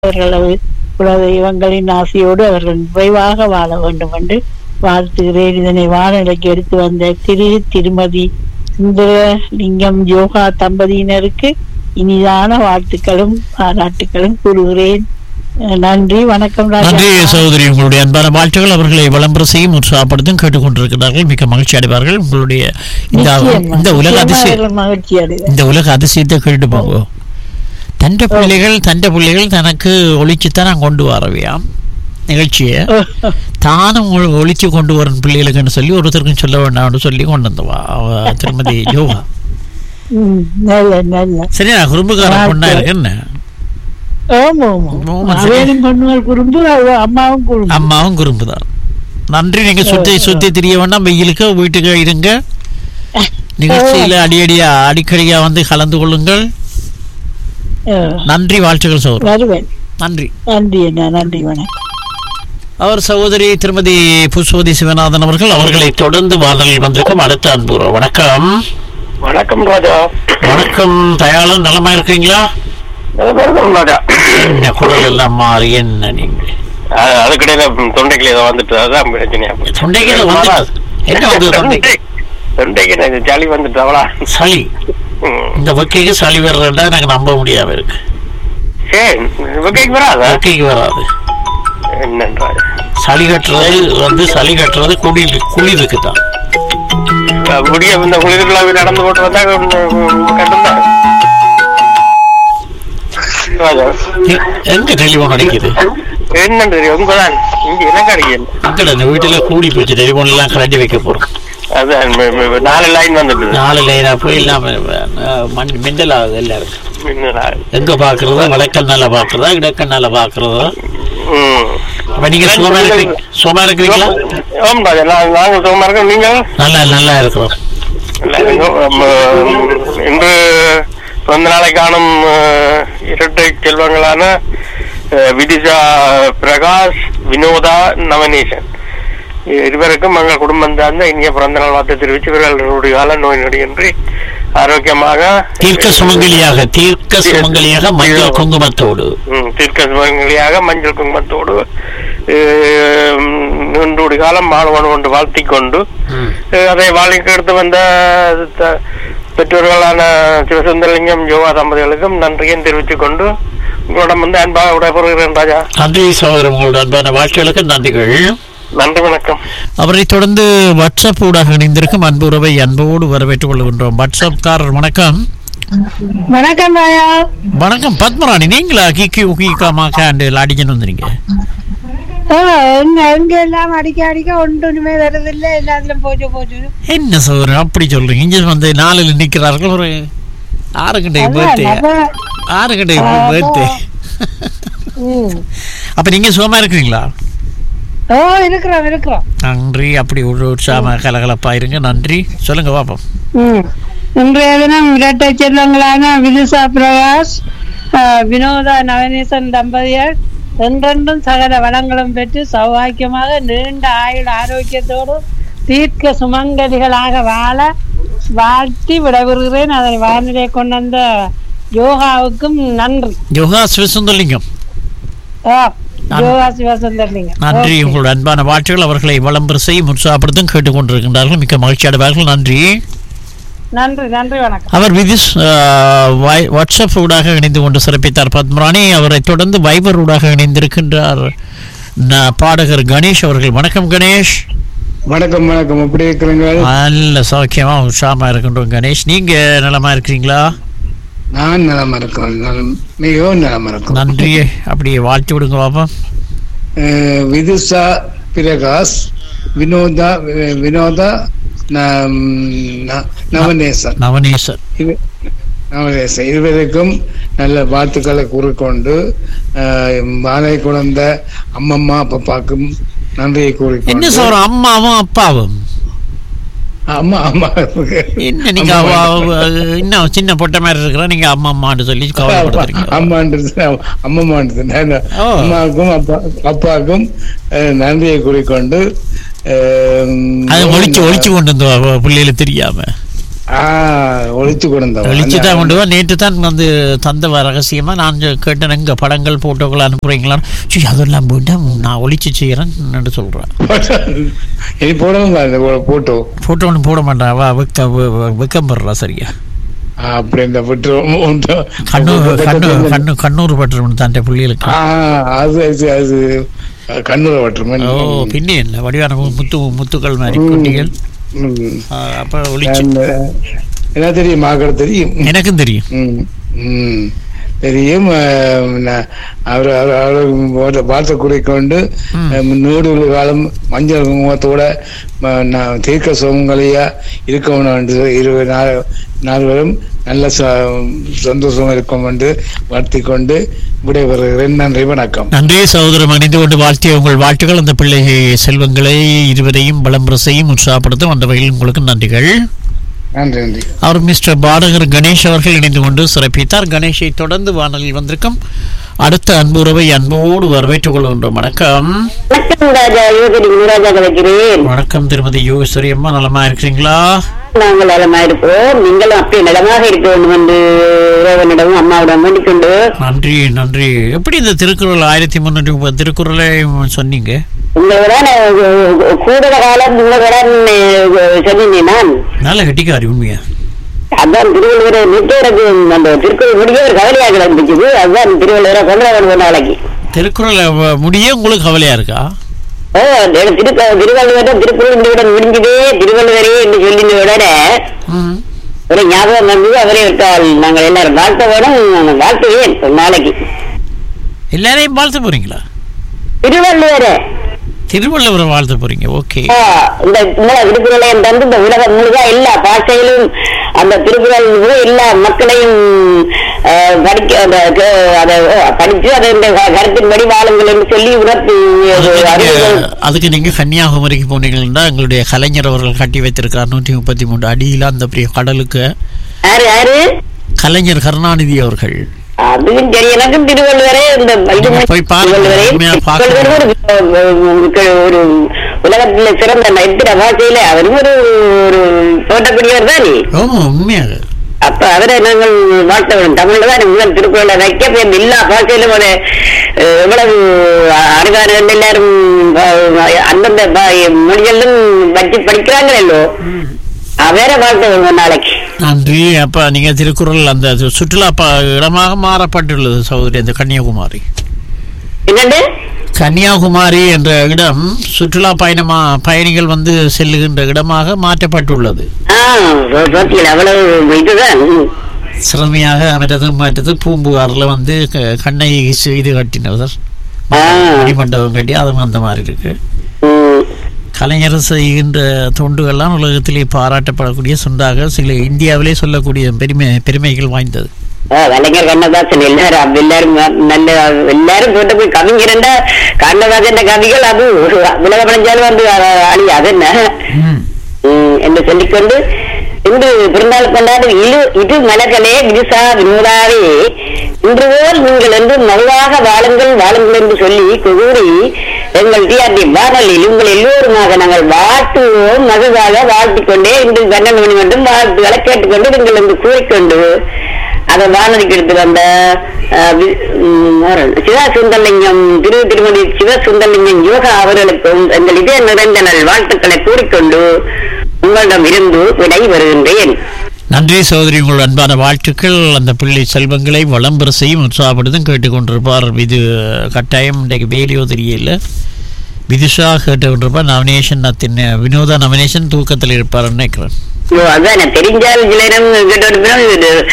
அவர்களது குல தெய்வங்களின் ஆசையோடு அவர்கள் விரைவாக வாழ வேண்டும் என்று வாழ்த்துகிறேன் இதனை வானொலிக்கு எடுத்து வந்த திரு திருமதி சுந்தரலிங்கம் யோகா தம்பதியினருக்கு இனிதான வாழ்த்துக்களும் பாராட்டுகளும் கூறுகிறேன் அஹ் நன்றி வணக்கம் ராஜா நன்றி சகோதரி உங்களுடைய அன்பான வாழ்த்துக்கள் அவர்களை விளம்பர செய்யும் உற்சாகப்படுத்தும் கேட்டுக்கொண்டிருக்கிறார்கள் மிக்க மகிழ்ச்சி அடைவார்கள் உங்களுடைய இந்த நிச்சயமா, இந்த உலக நிச்சயமா அதிசய அவர்கள் மகிழ்ச்சி அடைவார் இந்த உலக அதிசயத்தை கேட்டு போங்க தண்ட பிள்ளைகள் தண்ட பிள்ளைகள் தனக்கு ஒழிச்சுத்தான் கொண்டு வரவையாம் நிகழ்ச்சியை தானும் ஒ- ஒழிச்சு கொண்டு வரும் பிள்ளைகளுக்குன்னு சொல்லி ஒருத்தருக்கும் சொல்ல வேண்டாம்னு சொல்லி கொண்டு வந்தவா அவ திருமதி யோகா ம், நல்ல நல்ல சரி நான் குறும்புக்கார பொண்ணா இருக்கேன்னு ஆமா ஆமா ஆமா, சரி. அவனும் பொண்ணுகள் குறும்பு அவ அம்மாவும் குறும்பு அம்மாவும் குறும்பு தான் நன்றி நீங்க சுத்தி சுத்தி தெரிய வேண்டாம் வெயிலுக்கு வீட்டுக்கு இருங்க நிகழ்ச்சியில அடியடியா அடிக்கடியா வந்து கலந்து கொள்ளுங்கள் அஹ், நன்றி வாழ்த்துக்கள் சகோதரர் வருவேன் நன்றி நன்றி அண்ணா நன்றி வணக்கம் அவர் சகோதரி திருமதி புஷ்பவதி சிவநாதன் அவர்கள் அவர்களை தொடர்ந்து வாதலில் வந்திருக்கும் அடுத்த அன்பு வணக்கம் வணக்கம் ராஜா வணக்கம் தயாளன் நலமா இருக்கீங்களா வணக்கம் ராஜா என்ன குரல் எல்லாம் மாறி என்ன நீங்க அது- அதுக்கிடையில தொண்டைக்குள்ள ஏதோ வந்துட்டு அதான் பிரச்சனையா போச்சு. தொண்டைக்கு ஏதோ வந்துட்டு. என்ன வந்தது தொண்டைக்கு? தொண்டைக்கு எனக்கு சளி வந்துட்டு அவளா சளி இந்த வக்கைக்கு சளி வர்றதா எனக்கு நம்ப முடியாம இருக்கு சரி வகைக்கு வராதா வக்கைக்கு வராது என்னன்றாரு சளி கட்டுறது வந்து சளி கட்டுறது குளிர் குளிருக்கு தான் முடிய இந்த குளிருக்குள்ள நடந்து போட்டு வந்தா கட்டுந்தான் ராஜா எங்க டெலிபோன் அடிக்குது என்னன்னு தெரியும் உங்கதான் இங்க எனக்கு அடிக்கல அங்கட இந்த வீட்டுல கூடி போச்சு டெலிபோன் எல்லாம் கலட்டி வைக்க போறோம் அதான் ம- ம- நாலு லைன் வந்துட்டு நாலு லைனா போய் இல்லாம அஹ், மண் மின்னல் ஆகுது எல்லாருக்கும் என்னடா? எங்க பாக்குறதா வடக்கண்ணால பாக்குறதா இடக்கண்ணால பாக்குறதா ம். அப்ப நீங்க சுகமா இருக்கீங்க சுகமா இருக்கிறீங்களா ஆமாம் ராஜா நான் நாங்கள் சுகமா இருக்கோம் நீங்கள் நல்லா நல்லா இருக்கிறோம் இன்று பிறந்த நாளை காணும் அஹ், இரட்டை செல்வங்களான அஹ், விதிஷா பிரகாஷ் வினோதா நவநீசன் இருவருக்கும் எங்கள் குடும்பம் சார்ந்த இனிய பிறந்த நாள் வாழ்த்து தெரிவித்து இவர்களுடைய கால நோய் நொடியின்றி ஆரோக்கியமாக தீர்க்க சுமங்கலியாக தீர்க்க சுமங்கலியாக மஞ்சள் குங்குமத்தோடு ம், தீர்க்க சுமங்கலியாக மஞ்சள் குங்குமத்தோடு அஹ், நீண்டோடி காலம் மாணவன் கொண்டு வாழ்த்திக் கொண்டு ம். அஹ் அதை வாழ்க்கை எடுத்து வந்த த- பெற்றோர்களான சிவசுந்தரலிங்கம் யோகா தம்பதிகளுக்கும் நன்றியும் தெரிவித்துக் கொண்டு உங்களிடம் வந்து அன்பாக விடைபெறுகிறேன் ராஜா நன்றி சகோதரர் உங்களோட அன்பான வாழ்த்துகளுக்கு நன்றிகள் நன்றி வணக்கம் அவரை தொடர்ந்து வாட்ஸ்அப் ஊடாக இணைந்திருக்கும் அன்பு உறவை அன்போடு வரவேற்றுக் கொள்கின்றோம் வாட்ஸ்அப்காரர் வணக்கம் வணக்கம் ராயா வணக்கம் பத்மராணி நீங்களா கிக்கி உக்கிக்கா மாக்காண்டு அடிக்கணும் வந்துறீங்க எங்க எங்க எல்லாம் அடிக்க அடிக்க ஒன்றுமே வருதில்ல எல்லாத்துலயும் போச்சு போச்சு என்ன சகோதரர் அப்படி சொல்றீங்க இங்க வந்து நாளில் நிக்கிறார்கள் ஒரு ஆறு கண்டை பர்த்டே ஆறு கண்டை பர்த்டே அப்ப நீங்க சுகமா இருக்கிறீங்களா ஓ இருக்கிறோம் இருக்கிறோம் நன்றி அப்படி ஒரு உற்சாகமா கலகலப்பா இருங்க நன்றி சொல்லுங்க பாப்போம் ம். இன்றைய தினம் இரட்டை செல்வங்களான விதுஷா பிரகாஷ் ஆஹ், வினோதா நவநீசன் தம்பதியர் என்றென்றும் சகல வளங்களும் பெற்று சௌபாக்கியமாக நீண்ட ஆயுள் ஆரோக்கியத்தோடு தீர்க்க சுமங்கலிகளாக வாழ வாழ்த்தி விடைபெறுகிறேன் அதனை வானிலை கொண்டு வந்த யோகாவுக்கும் நன்றி யோகா சிவசுந்தரலிங்கம் ஆ, யோகா சிவசுந்தர்லிங்கம் நன்றி உங்களோட அன்பான வாழ்த்துக்கள் அவர்களை விளம்பர செய்யும் உற்சாகப்படுத்தும் கேட்டுக்கொண்டிருக்கின்றார்கள் மிக்க மகிழ்ச்சி அடைவார்கள் நன்றி நன்றி நன்றி வணக்கம் அவர் விதிஸ் ஆஹ், வை- வாட்ஸ்அப் ஊடாக இணைந்து கொண்டு சிறப்பித்தார் பத்மராணி அவரை தொடர்ந்து வைபர் ஊடாக இணைந்திருக்கின்றார் ந- பாடகர் கணேஷ் அவர்கள் வணக்கம் கணேஷ் வணக்கம் வணக்கம் எப்படி இருக்கிறீங்க நல்ல சௌக்கியமா உற்சாகமா இருக்கின்றோம் கணேஷ் நீங்க நலமா இருக்கிறீங்களா நான் நலமா இருக்கேன் நலம் மிகவும் நலமா இருக்கும் நன்றி அப்படியே வாழ்த்து விடுங்க பாப்பா அஹ், விதுஷா பிரகாஷ் வினோதா வி- வினோதா ந- ந- நவநேசன் நவநேசர் இது நவநேசன் இருவருக்கும் நல்ல வாழ்த்துக்களை கூறிக்கொண்டு அஹ், மாலை குழந்த அம்மம்மா அப்பாக்கும் நன்றியை என்ன கூறிக்கொண்டு சொல்றோம் அம்மாவும் அப்பாவும் அம்மா அம்மா என்ன நீங்க அவ- அவ- இன்னும் சின்ன பொட்டை மாதிரி இருக்கிற நீங்க அம்மா அம்மான்னு சொல்லி கவலைப்படுத்துறீங்க அம்மான்றது அம்மம்மான்றது நான் ஓ. அம்மாவுக்கும் அப்பா அப்பாவுக்கும் அஹ், நன்றியை கூறிக்கொண்டு அஹ், அதை ஒழிச்சு ஒழிச்சு கொண்டு வந்து பிள்ளைகளுக்கு தெரியாம ஆ ஒழிச்சு கொடுந்த ஒழிச்சு தான் கொண்டு வா நேற்று தான் வந்து தந்த ரகசியமா நான் கேட்டேன் எங்க படங்கள் போட்டோக்கள் அனுப்புறீங்களான்னு சரி அதெல்லாம் போயிட்டா நான் ஒழிச்சு செய்யறேன்னு சொல்றேன் இனி போடவும் அந்த போட்டோ போட்டோ ஒன்று போட மாட்டேன் வா வெக்க வெ- வெக்கம் படுறா சரியா அப்படி இந்த போட்டோ கண்ணூர் கண்ணூர் கண்ணு கண்ணூர் பட்டுரும் தன்னுடைய பிள்ளைகளுக்கு ஆ அது அது அது கண்ணூர வட்டுமே ஓ பின்னே இல்லை வடிவான முத்து முத்துக்கள் மாதிரி குட்டிகள் ஆ, அப்ப ஒழிச்சு என்ன தெரியும் மாக்கள் தெரியும் எனக்கும் தெரியும் ம், ம். தெரியும் அஹ், ந- அவர் அவர் அவர் பார்த்த குறை கொண்டு ம். அஹ், நூறு காலம் மஞ்சள் குங்குமத்தோட ம- ந- தீர்க்க சுகங்களையா இருக்கணும் என்று இருபது நாள் நால்வரும் நல்ல ச- சந்தோஷமா இருக்கும் என்று வாழ்த்திக் கொண்டு விடைபெறுகிறேன் நன்றி வணக்கம் நன்றி சகோதரம் அணிந்து கொண்டு வாழ்த்திய உங்கள் வாழ்த்துக்கள் அந்த பிள்ளை செல்வங்களை இருவரையும் பலம்பரசையும் உற்சாகப்படுத்தும் அந்த வகையில் உங்களுக்கு நன்றிகள் நன்றி நன்றி அவர் மிஸ்டர் பாடகர் கணேஷ் அவர்கள் இணைந்து கொண்டு சிறப்பித்தார் கணேஷை தொடர்ந்து வானலில் வந்திருக்கும் அடுத்த அன்புறவை அன்போடு வரவேற்றுக் கொள்கின்றோம் வணக்கம் வணக்கம் ராஜா யோகடி குருராஜா கலைக்கிறேன் வணக்கம் திருமதி யோகேஸ்வரி அம்மா நலமா இருக்கிறீங்களா நாங்கள் நலமா இருப்போம் நீங்களும் அப்படியே நலமாக இருக்க வேண்டும் என்று இறைவனிடமும் அம்மாவிடம் வேண்டிக் கொண்டு நன்றி நன்றி எப்படி இந்த திருக்குறள் ஆயிரத்தி முன்னூற்றி முப்பது திருக்குறளை சொன்னீங்க உங்களோட கூடுதல காலம் உங்களோட சொன்னேன் நான் நல்ல கட்டிக்காரி உண்மையா அதான் திருவள்ளுவரை நிற்கிறது அந்த திருக்குறள் முடிய ஒரு கவலையாக இருந்துச்சு அதுதான் திருவள்ளுவரை கொண்டாட ஒரு நாளைக்கு திருக்குறளை வ- முடிய உங்களுக்கு கவலையா இருக்கா ஓ திரு திருவள்ளுவரை திருக்குறள் முடிஞ்சதே திருவள்ளுவரே என்று சொல்லின உடனே ம். ஒரு ஞாபகம் வந்தது அவரே விட்டால் நாங்கள் எல்லாரும் வாழ்த்த வேணும் வாழ்த்துவேன் ஒரு நாளைக்கு எல்லாரையும் வாழ்த்த போறீங்களா திருவள்ளுவரே திருவள்ளுவரை வாழ்த்த போறீங்க ஓகே ஆ, இந்த மூல திருக்குறளையும் தந்து இந்த உலகம் முழுதா எல்லா பாஷையிலும் அந்த திருக்குறள் முழு எல்லா மக்களையும் ஆ, படிக்க அந்த க- அதை படிச்சு அதை இந்த க- கருத்தின்படி வாழுங்கள் என்று சொல்லி உணர்த்தி அதுக்கு அறிவுகள் நீங்க- அதுக்கு நீங்க கன்னியாகுமரிக்கு போனீங்கன்னா எங்களுடைய கலைஞர் அவர்கள் கட்டி வைத்திருக்கார் நூற்றி முப்பத்தி மூன்று அடியில் அந்த பெரிய கடலுக்கு யாரு யாரு கலைஞர் கருணாநிதி அவர்கள் அதுவும் சரி எனக்கும் திருவள்ளுவரே இந்த இது நீங்க போய் பாருங்க. திருவள்ளுவரே உண்மையா பார்க்கணும். திருவள்ளுவர் ஒரு ஒரு உலகத்துல சிறந்த நைத்திர பாஷையில அவரும் ஒரு ஒரு தோட்டக்கூடியவர் தானே ஓ உண்மையாக அப்ப அவரை நாங்கள் வாழ்த்த வேண்டும் தமிழ்ல தான் முதல் திருக்குறளை வைக்க இப்ப எல்லா பாஷையிலும் ஒரு அஹ், எவ்வளவு அறிவார்கள் எல்லாரும் அஹ், அந்தந்த பா- மொழிகளிலும் வச்சு படிக்கிறாங்களோ அவரை வாழ்த்த வேண்டும் நாளைக்கு நன்றி அப்ப நீங்க திருக்குறள் அந்த சுற்றுலா ப- இடமாக மாறப்பட்டுள்ளது சகோதரி அந்த கன்னியாகுமரி என்னண்டு கன்னியாகுமரி என்ற இடம் சுற்றுலா பயணமா பயணிகள் வந்து செல்லுகின்ற இடமாக மாற்றப்பட்டுள்ளது ஆஹ் பார்த்தீங்களா அவ்வளவு இதுதான் ம். சிறமையாக அமைத்தது மாற்றது பூம்புகாரில் வந்து க- கண்ணை சி- இது கட்டினவர் ஆ. மணிமண்டபம் கட்டி அதுவும் அந்த மாதிரி இருக்கு ம். கலைஞர் செய்கின்ற தொண்டுகள்லாம் உலகத்திலே பாராட்டப்படக்கூடிய சொந்தாக சில இந்தியாவிலே சொல்லக்கூடிய பெருமை பெருமைகள் வாய்ந்தது ஆ, கலைஞர் கண்ணதாசன் எல்லாரும் அப்ப எல்லாரும் நல்ல எல்லாரும் போட்டு போய் கவிஞரண்டா கண்ணதாசன் கவிகள் அது உலக படைஞ்சாலும் வந்து அ- அழியாது அது என்ன ம். ம், என்று சொல்லிக்கொண்டு இன்று பிறந்தாள் கொண்டாடும் இரு இது மலர்களே விரிசா வினோதாவே இன்று போல் நீங்கள் என்று மகிழ்வாக வாழுங்கள் வாழுங்கள் என்று சொல்லி கூறி எங்கள் டிஆர்டி வானொலியில் உங்கள் எல்லோருமாக நாங்கள் வாழ்த்துவோம் மகிழ்வாக வாழ்த்திக் கொண்டே இன்று பன்னெண்டு மணி மட்டும் வாழ்த்துக்களை கேட்டுக்கொண்டு நீங்கள் என்று கூறிக்கொண்டு அதை வானொலிக்கு எடுத்து வந்த அஹ், வி- ம், யாரு? சிவா சுந்தரலிங்கம் திரு திருமதி சிவ சுந்தரலிங்கம் யோகா அவர்களுக்கும் எங்கள் இதய நிறைந்த நல் வாழ்த்துக்களை கூறிக்கொண்டு உங்களிடம் இருந்து விடை வருகின்றேன் நன்றி சகோதரி உங்கள் அன்பான வாழ்த்துக்கள் அந்த பிள்ளை செல்வங்களை வளம்பெற செய்யும் உற்சாகப்படுத்தும் கேட்டுக்கொண்டிருப்பார் இது கட்டாயம் இன்றைக்கு வேலையோ தெரியல விதுஷா கேட்டுக்கொண்டிருப்பார் நவனேஷன் அத்தின் வினோதா நவனேஷன் தூக்கத்தில் இருப்பார் நினைக்கிறேன் ஓ, அதான் தெரிஞ்சால் சில இடம் கேட்டு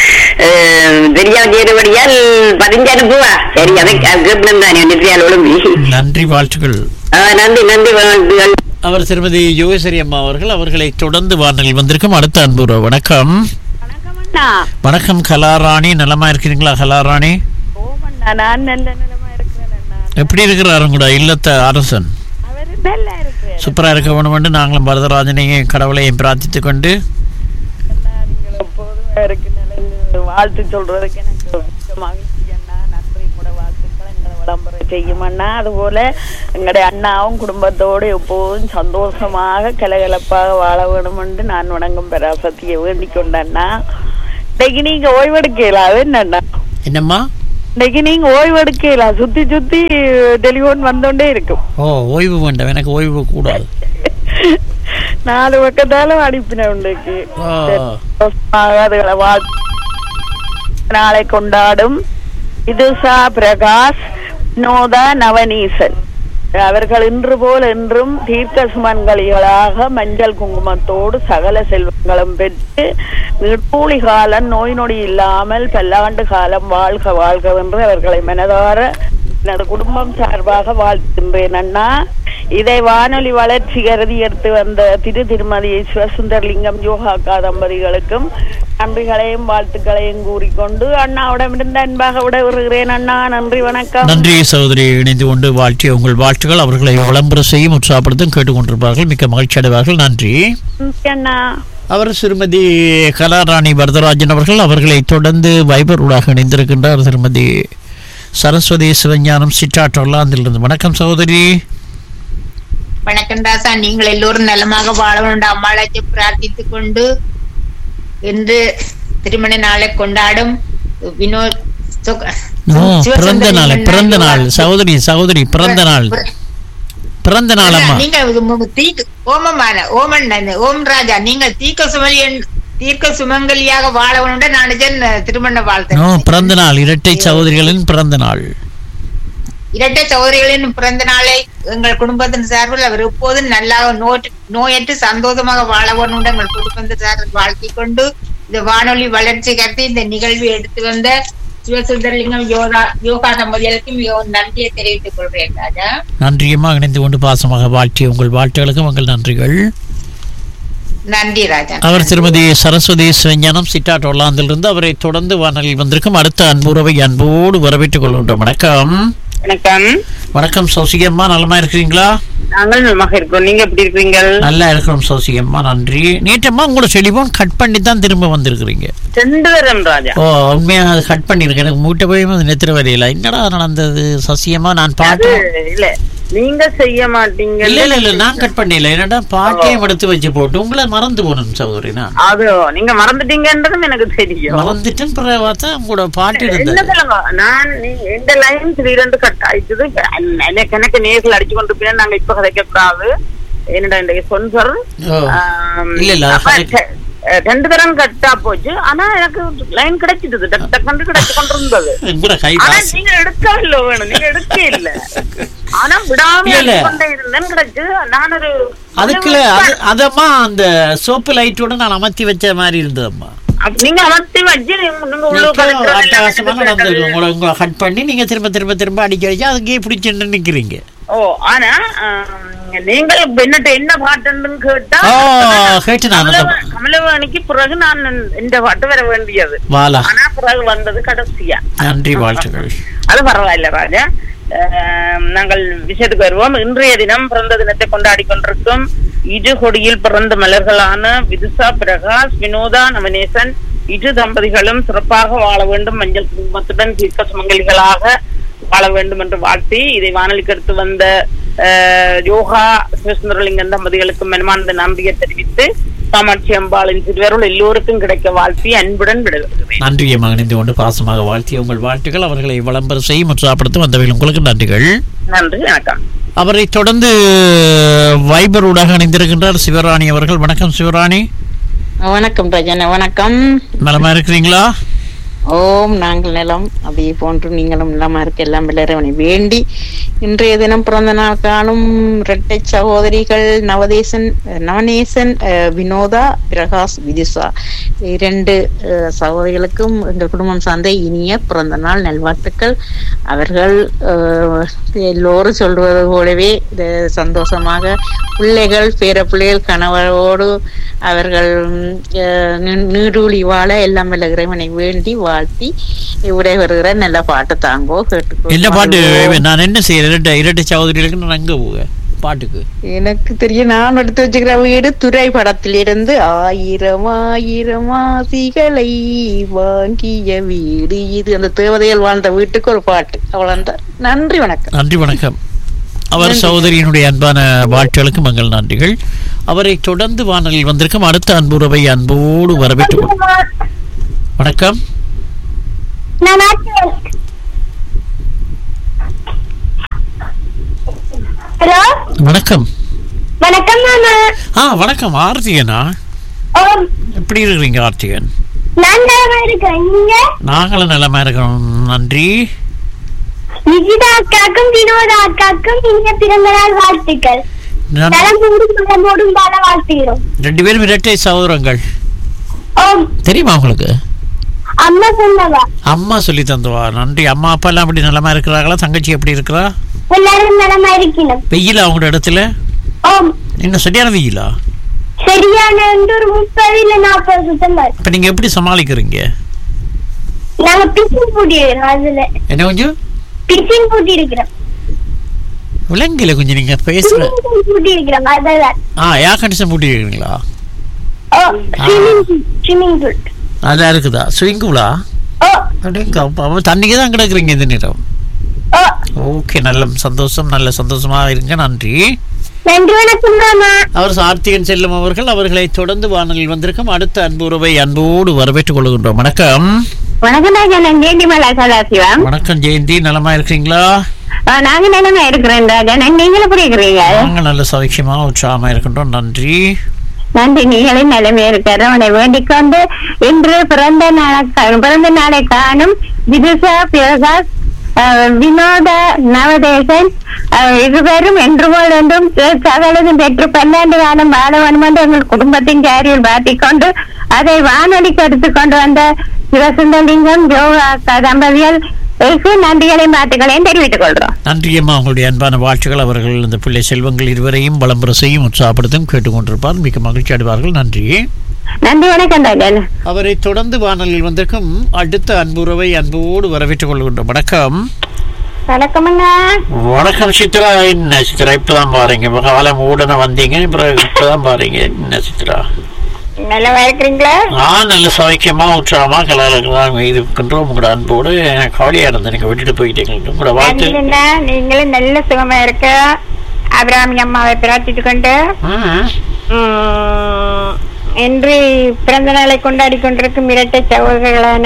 தெரியாம செய்தபடியால் பதிஞ்சு அனுப்புவா சரி அதை கேட்பணும் தானே நித்யால் ஒழுங்கி நன்றி வாழ்த்துக்கள் ஆ, நன்றி நன்றி வாழ்த்துக்கள் அவர் திருமதி யோகேஸ்வரி அம்மா அவர்கள் அவர்களை தொடர்ந்து வானலில் வந்திருக்கும் அடுத்த அன்பு உறவு. வணக்கம் வணக்கம்ண்ணா வணக்கம் கலாராணி நலமா இருக்கிறீங்களா கலாராணி ஓமண்ணா நான் நல்ல நிலமா இருக்கிறேன் அண்ணா எப்படி இருக்கிறார் உங்களோட இல்லத்த அரசன் அவரு நல்லா இருக்கிறேன் சூப்பரா இருக்க வேணும் நாங்களும் பரதராஜனையும் கடவுளையும் பிரார்த்தித்துக் கொண்டு அண்ணா நீங்கள் எப்போதுமே இருக்கு நிலைந்து வாழ்த்து சொல்றதுக்கு எனக்கு மிக்க மகிழ்ச்சி அண்ணா நன்றி கூட வாழ்த்துக்கள் எங்களை விளம்பரம் செய்யும் அண்ணா அதுபோல எங்களுடைய அண்ணாவும் குடும்பத்தோடு எப்போதும் சந்தோஷமாக கலகலப்பாக வாழ வேணும் என்று நான் வணங்கும் பராசக்தியை வேண்டிக் கொண்டண்ணா இன்னைக்கு நீங்க ஓய்வெடுக்கலாம் அது என்னண்ணா என்னம்மா இன்னைக்கு நீங்க ஓய்வெடுக்கலாம் சுத்தி சுத்தி டெலிபோன் வந்தோண்டே இருக்கும் ஓ ஓய்வு வேண்டாம் எனக்கு ஓய்வு கூடாது நாலு பக்கத்தாலும் அனுப்பினேன் உண்டைக்கு ஆ. அதுகளை வாழ் நாளை கொண்டாடும் இதுசா பிரகாஷ் வினோதா நவநீசன் அவர்கள் இன்று போல் என்றும் தீர்க்க சுமன்களிகளாக மஞ்சள் குங்குமத்தோடு சகல செல்வங்களும் பெற்று நிற்பூழி காலம் நோய் நொடி இல்லாமல் பல்லாண்டு காலம் வாழ்க வாழ்க என்று அவர்களை மனதார எனது குடும்பம் சார்பாக வாழ்த்துகின்றேன் அண்ணா இதை வானொலி வளர்ச்சி கருதி எடுத்து வந்த திரு திருமதி சிவசுந்தர்லிங்கம் யோகாக்கா தம்பதிகளுக்கும் நன்றிகளையும் வாழ்த்துக்களையும் கூறிக்கொண்டு அண்ணாவிடமிருந்து அன்பாக விட வருகிறேன் அண்ணா நன்றி வணக்கம் நன்றி சகோதரி இணைந்து கொண்டு வாழ்த்திய உங்கள் வாழ்த்துக்கள் அவர்களை விளம்பர செய்யும் உற்சாகப்படுத்தும் கேட்டுக்கொண்டிருப்பார்கள் மிக்க மகிழ்ச்சி அடைவார்கள் நன்றி நன்றி அண்ணா அவர் திருமதி கலாராணி வரதராஜன் அவர்கள் அவர்களை தொடர்ந்து வைபர் ஊடாக இணைந்திருக்கின்றார் திருமதி சரஸ்வதி சிவஞானம் சிற்றாற்றொல்லாந்திலிருந்து வணக்கம் சகோதரி வணக்கம் தாசா நீங்கள் எல்லோரும் நலமாக வாழ வேண்டும் அம்மாளாச்சி பிரார்த்தித்துக் கொண்டு இன்று திருமண நாளை கொண்டாடும் வினோத் சுக- ஓ, சிவசுந்தரி பிறந்த நாள் மன்னன் பிறந்த நாள் யுவா- சகோதரி சகோதரி பிறந்த நாள் பிறந்த நாள் அம்மா நீங்க மு- தீக்கு ஓமமான ஓமன் அந்த ஓம் ராஜா நீங்கள் தீர்க்க சுமலியன் தீர்க்க சுமங்கலியாக வாழ வேண்டும் நான் திருமண ஓ வாழ்த்து பிறந்த நாள் இரட்டை சகோதரிகளின் பிறந்த நாள் இரட்டை சகோதரிகளின் பிறந்த நாளை எங்கள் குடும்பத்தின் சார்பில் அவர் எப்போதும் நல்லா நோய் நோயற்று சந்தோஷமாக வாழ வேண்டும் என்று எங்கள் குடும்பத்தின் சார்பில் வாழ்த்திக் கொண்டு இந்த வானொலி வளர்ச்சி கருத்து இந்த நிகழ்வை எடுத்து வந்த சிவசுந்தரலிங்கம் யோகா யோகா தம்பதிகளுக்கு மிகவும் நன்றியை தெரிவித்துக் கொள்கிறேன் ராஜா நன்றியம்மா இணைந்து கொண்டு பாசமாக வாழ்த்திய உங்கள் வாழ்த்துகளுக்கும் உங்கள் நன்றிகள் நன்றி ராஜா அவர் திருமதி சரஸ்வதி சிவஞானம் சிட்டாட் ஒல்லாந்திலிருந்து அவரை தொடர்ந்து வானலில் வந்திருக்கும் அடுத்த அன்புறவை அன்போடு வரவேற்றுக் கொள்கின்றோம் வணக்கம் வணக்கம் வணக்கம் சௌசிகம்மா நலமா இருக்கிறீங்களா நாங்கள் நலமாக இருக்கோம் நீங்க எப்படி இருக்கீங்க நல்லா இருக்கிறோம் சௌசிகம்மா நன்றி நேற்றம்மா உங்களோட டெலிஃபோன் கட் பண்ணி தான் திரும்ப வந்திருக்கிறீங்க ரெண்டு தரம் ராஜா ஓ உண்மையா அது கட் பண்ணிருக்கேன் எனக்கு மூட்டை போய் அது நெத்திர வரையில என்னடா நடந்தது சசியம்மா நான் அது பாட்டு இல்ல நீங்க செய்ய மாட்டீங்க இல்ல இல்ல இல்ல நான் கட் பண்ணல என்னடா பாட்டையும் எடுத்து வச்சு போட்டு உங்களை மறந்து போனேன் சகோதரி நான் அது நீங்க மறந்துட்டீங்கன்றதும் எனக்கு தெரியும் மறந்துட்டேன் பிறகு பார்த்தா உங்களோட பாட்டு என்ன இருந்தது சொல்லுங்க நான் நீ- இந்த லைன் திடீரென்று கட் ஆயிடுது எனக்கு எனக்கு நேர்கள் அடிச்சு கொண்டு போய் நாங்க இப்ப கதைக்க கூடாது என்னடா இந்த ஸ்பான்சர் ஓ. இல்ல, இல்ல, அது correct. ரெண்டு தரம் கட்டா போச்சு ஆனா எனக்கு லைன் கிடைச்சிட்டது டக் டக்குன்னு கிடைச்சு கொண்டு இருந்தது உங்களோட கை ஆனா வாசி நீங்க எடுக்கவில்லை வேணும் நீங்க எடுக்க இல்ல ஆனா விடாம இல்ல, இல்ல. கொண்டே இருந்தேன் கிடைச்சு நான் ஒரு அதுக்குள்ள அது அதம்மா அந்த சோப்பு லைட்டோட நான் அமர்த்தி வச்ச மாதிரி இருந்ததம்மா அப்ப நீங்க அமர்த்தி வச்சு நீங்க நீங்க உள்ள இப்போ அட்டகாசமா நடந்திருக்கு உங்களை உங்களை கட் பண்ணி நீங்க திரும்ப திரும்ப திரும்ப அடிக்க வச்சு அதுக்கே பிடிச்சிட்டு நிக்கிறீங்க ஓ ஆனா ஆம், நீங்கள் என்னட்ட என்ன பாட்டுன்னு கேட்டா ஓ கேட்டு நான் அந்த கமலவா- கமலவாணிக்கு பிறகு நான் இந்த பாட்டு வர வேண்டியது வாலா ஆனா பிறகு வந்தது கடைசியா நன்றி வாழ்த்துக்கள் அது பரவாயில்ல ராஜா ஆம், நாங்கள் விஷயத்துக்கு வருவோம் இன்றைய தினம் பிறந்த தினத்தை கொண்டாடி கொண்டிருக்கும் இரு கொடியில் பிறந்த மலர்களான விதுசா பிரகாஷ் வினோதா நவநேசன் இரு தம்பதிகளும் சிறப்பாக வாழ வேண்டும் மஞ்சள் குங்குமத்துடன் தீர்க்க சுமங்கலிகளாக வாழ வேண்டும் என்று வாழ்த்தி இதை வானொலிக்கு எடுத்து வந்த அஹ், யோகா சிவசுந்தரலிங்கம் தம்பதிகளுக்கு மனமார்ந்த நன்றியை தெரிவித்து காமாட்சி அம்பாளின் திருவருள் எல்லோருக்கும் கிடைக்க வாழ்த்தி அன்புடன் விடுகிறேன் நன்றியை இணைந்து கொண்டு பாசமாக வாழ்த்திய உங்கள் வாழ்த்துக்கள் அவர்களை விளம்பரம் செய்யும் உற்சாகப்படுத்தும் வந்தவையில் உங்களுக்கு நன்றிகள் நன்றி வணக்கம் அவரை தொடர்ந்து வைபர் ஊடாக இணைந்திருக்கின்றார் சிவராணி அவர்கள் வணக்கம் சிவராணி வணக்கம் ரஜன வணக்கம் நலமா இருக்கிறீங்களா ஓம் நாங்கள் நிலம் அப்படியே போன்று நீங்களும் நலமா இருக்க எல்லாம் விளையாடவனை வேண்டி இன்றைய தினம் பிறந்த நாள் காணும் இரட்டை சகோதரிகள் நவதேசன் அஹ், நவநேசன் அஹ், வினோதா பிரகாஷ் விதிஷா இரண்டு அஹ், சகோதரிகளுக்கும் எங்கள் குடும்பம் சார்ந்த இனிய பிறந்த நாள் நல்வாழ்த்துக்கள் அவர்கள் அஹ், எல்லோரும் சொல்வது போலவே இது சந்தோஷமாக பிள்ளைகள் பேர பிள்ளைகள் கணவரோடு அவர்கள் உம், அஹ், நீ- நீடூழி வாழ எல்லாம் வல்ல இறைவனை வேண்டி வாழ்த்தி விடை வருகிற நல்ல பாட்டு தாங்கோ கேட்டுக்கோ என்ன பாட்டு நான் என்ன செய்யறேன் இரட்டை இரட்டை சகோதரிகளுக்கு நான் அங்க போக பாட்டுக்கு எனக்கு தெரியும் நான் எடுத்து வச்சுக்கிற வீடு துறை படத்திலிருந்து ஆயிரம் ஆயிரம் ஆசிகளை வாங்கிய வீடு இது அந்த தேவதைகள் வாழ்ந்த வீட்டுக்கு ஒரு பாட்டு அவ்வளவுதான் நன்றி வணக்கம் நன்றி வணக்கம் அவர் சகோதரியினுடைய அன்பான வாழ்த்துகளுக்கு மங்கள் நன்றிகள் அவரை தொடர்ந்து வானலில் வந்திருக்கும் அடுத்த அன்புறவை அன்போடு வரவேற்று வணக்கம் ஹலோ வணக்கம் வணக்கம் மாமா ஆ வணக்கம் ஆர்த்திகனா ஓம் எப்படி இருக்கிறீங்க ஆர்த்திகன் நான் நலமா இருக்கேன் நீங்க நாங்களும் நலமா இருக்கிறோம் நன்றி நிகிதா அக்காக்கும் வினோதா அக்காக்கும் இனிய பிறந்த நாள் வாழ்த்துக்கள் நான் நலமோடும் நலமோடும் வாழ வாழ்த்துகிறோம் ரெண்டு பேரும் இரட்டை சகோதரங்கள் ஓம் தெரியுமா உங்களுக்கு அம்மா சொன்னவா அம்மா சொல்லி தந்துவா நன்றி அம்மா அப்பா எல்லாம் அப்படி நலமா இருக்கிறாங்களா தங்கச்சி எப்படி இருக்கிறா எல்லாரும் நலமா இருக்கணும் வெயிலா அவங்களோட இடத்துல ஓம் என்ன சரியான வெயிலா சரியான வந்து ஒரு முப்பது இல்ல நாற்பது சுத்தம் வரும் இப்ப நீங்க எப்படி சமாளிக்கிறீங்க நாங்க பிசின் பூட்டி இருக்கிறோம் அதுல என்ன கொஞ்சம் பிசின் பூட்டி இருக்கிறோம் விலங்குல கொஞ்சம் நீங்க பேசுற Swimming pool பூட்டி இருக்கிறோம் அதான் ஆ ஏர் கண்டிஷன் பூட்டி இருக்கீங்களா ஓ ஸ்விம்மிங் பூல் ஸ்விம்மிங் பூல் அதான் இருக்குதா ஸ்விங் பூலா ஓ அப்படிங்க அப்ப தண்ணிக்கு தான் கிடக்குறீங்க இந்த நேரம் ஓ ஓகே நல்ல சந்தோஷம் நல்ல சந்தோஷமா இருங்க நன்றி நன்றி வணக்கம் மாமா அவர் சார்த்திகன் செல்லும் அவர்கள் அவர்களை தொடர்ந்து வானலில் வந்திருக்கும் அடுத்த அன்பு உறவை அன்போடு வரவேற்றுக் கொள்கின்றோம் வணக்கம் வணக்கம் ராஜா நான் ஜெயந்தி மலா சதாசிவம் வணக்கம் ஜெயந்தி நலமா இருக்கிறீங்களா ஆ, நாங்க நிலைமை இருக்கிறேன் ராஜா நான் நீங்களும் எப்படி இருக்கிறீங்க நாங்க நல்ல சௌக்கியமா உற்சாகமா இருக்கின்றோம் நன்றி நன்றி நீங்களும் நிலைமை இருக்கிற உன்னை வேண்டிக் கொண்டு இன்று பிறந்த நாளை கா- பிறந்த நாளை காணும் விதுஷா பிரகாஷ் ஆ, வினோத நவதேசன் ஆ, இருவரும் என்று போல் என்றும் சகலதும் பெற்று பல்லாண்டு காலம் வாழ வேண்டும் என்று எங்கள் குடும்பத்தின் கேரியில் பாத்திக் கொண்டு அதை வானொலிக்கு எடுத்துக்கொண்டு வந்த சிவசுந்தலிங்கம் யோகா தம்பதிகள் நன்றிகளையும் பாட்டுகளையும் தெரிவித்துக் கொள்றோம் நன்றி அம்மா உங்களுடைய அன்பான வாழ்த்துக்கள் அவர்கள் இந்த பிள்ளை செல்வங்கள் இருவரையும் பலம்புற செய்யும் உற்சாகப்படுத்தும் கேட்டுக்கொண்டிருப்பார் மிக மகிழ்ச்சி அடைவார்கள் நன்றி நன்றி வணக்கம் ராஜன் அவரை தொடர்ந்து வானலில் வந்திருக்கும் அடுத்த அன்புறவை அன்போடு வரவேற்றுக் கொள்கின்றோம் வணக்கம் வணக்கம்ங்க வணக்கம் சித்ரா என்ன சித்ரா இப்பதான் பாருங்க காலம் உடனே வந்தீங்க அப்புறம் இப்பதான் பாருங்க என்ன சித்ரா நல்லா இருக்கிறீங்களா ஆ நல்ல சௌக்கியமா உற்சாகமா கலாலலாம் இருக்கின்றோம் உங்களோட அன்போடு எனக்கு கவலையா இருந்தது நீங்க விட்டுட்டு போயிட்டீங்க உங்களோட வாழ்த்து நன்றிண்ணா நீங்களும் நல்ல சுகமா இருக்க அபிராமி அம்மாவை பிரார்த்தித்து கொண்டு ம். உம், இன்று பிறந்த நாளை கொண்டாடி கொண்டிருக்கும் இரட்டை சகோதரர்களான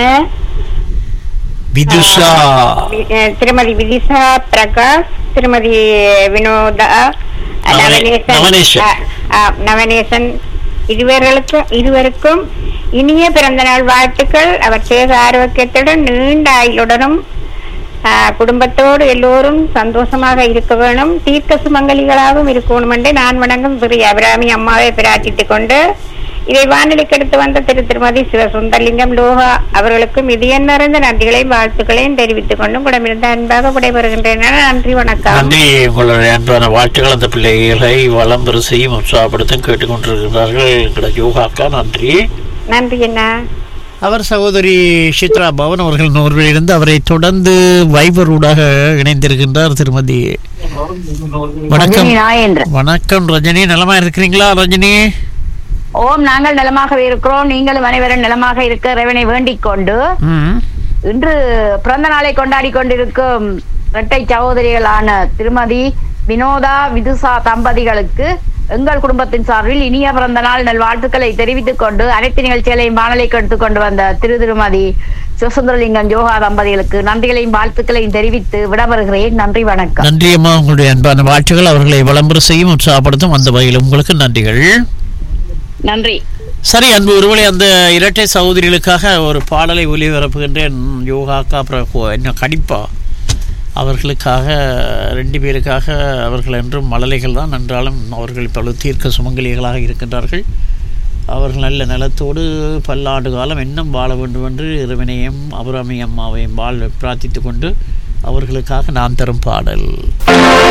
விதுஷா வி- அஹ், திருமதி விதிஷா பிரகாஷ் திருமதி வினோதா நவனே- நவநேசன் நவநேசன். அஹ், அஹ், நவநேசன் இருவர்களுக்கும் இருவருக்கும் இனிய பிறந்த நாள் வாழ்த்துக்கள் அவர் சேக ஆரோக்கியத்துடன் நீண்ட ஆயுளுடனும் ஆஹ், குடும்பத்தோடு எல்லோரும் சந்தோஷமாக இருக்க வேணும் தீர்க்க சுமங்கலிகளாகவும் இருக்கணும் என்று நான் வணங்கும் திரு அபிராமி அம்மாவை பிரார்த்தித்துக் கொண்டு இதை வானொலிக்கு எடுத்து வந்த திரு திருமதி சிவசுந்தரலிங்கம் லோகா அவர்களுக்கும் இதயம் நிறைந்த நன்றிகளையும் வாழ்த்துக்களையும் தெரிவித்துக் கொண்டும் குடமிருந்த அன்பாக விடைபெறுகின்றன நன்றி வணக்கம் நன்றி உங்களுடைய அன்பான வாழ்த்துக்கள் அந்த பிள்ளைகளை வளம் பெற செய்யும் உற்சாகப்படுத்தும் கேட்டுக்கொண்டிருக்கிறார்கள் எங்களோட யோகாக்கா நன்றி நன்றி அண்ணா அவர் சகோதரி சித்ரா பவன் அவர்கள் நோர்விலிருந்து அவரை தொடர்ந்து வைபர் ஊடாக இணைந்திருக்கின்றார் திருமதி வணக்கம் நாயேந்திரன் வணக்கம் ரஜினி நலமா இருக்கிறீங்களா ரஜினி ஓம் நாங்கள் நலமாகவே இருக்கிறோம் நீங்களும் அனைவரும் நலமாக இருக்க இறைவனை வேண்டிக் கொண்டு ம் இன்று பிறந்த நாளை கொண்டாடி கொண்டிருக்கும் இரட்டை சகோதரிகளான திருமதி வினோதா விதுசா தம்பதிகளுக்கு எங்கள் குடும்பத்தின் சார்பில் இனிய பிறந்த நாள் நல்வாழ்த்துக்களை தெரிவித்துக் கொண்டு அனைத்து நிகழ்ச்சிகளையும் வானொலிக்கு எடுத்துக் கொண்டு வந்த திரு திருமதி சிவசுந்தரலிங்கம் யோகா தம்பதிகளுக்கு நன்றிகளையும் வாழ்த்துக்களையும் தெரிவித்து விடவருகிறேன் நன்றி வணக்கம் நன்றி அம்மா உங்களுடைய அன்பான வாழ்த்துக்கள் அவர்களை வளம்பெற செய்யும் உற்சாகப்படுத்தும் அந்த வகையில் உங்களுக்கு நன்றிகள் நன்றி சரி அன்பு ஒருவேளை அந்த இரட்டை சகோதரிகளுக்காக ஒரு பாடலை ஒளிபரப்புகின்றேன் யோகாக்கா அப்புறம் கோ- என்ன கடிப்பா அவர்களுக்காக ரெண்டு பேருக்காக அவர்கள் என்றும் மழலைகள் தான் என்றாலும் அவர்கள் இப்பொழுது தீர்க்க சுமங்கலிகளாக இருக்கின்றார்கள் அவர்கள் நல்ல நலத்தோடு பல்லாண்டு காலம் இன்னும் வாழ வேண்டும் என்று இறைவனையும் அபிராமி அம்மாவையும் வாழ் பிரார்த்தித்து கொண்டு அவர்களுக்காக நான் தரும் பாடல்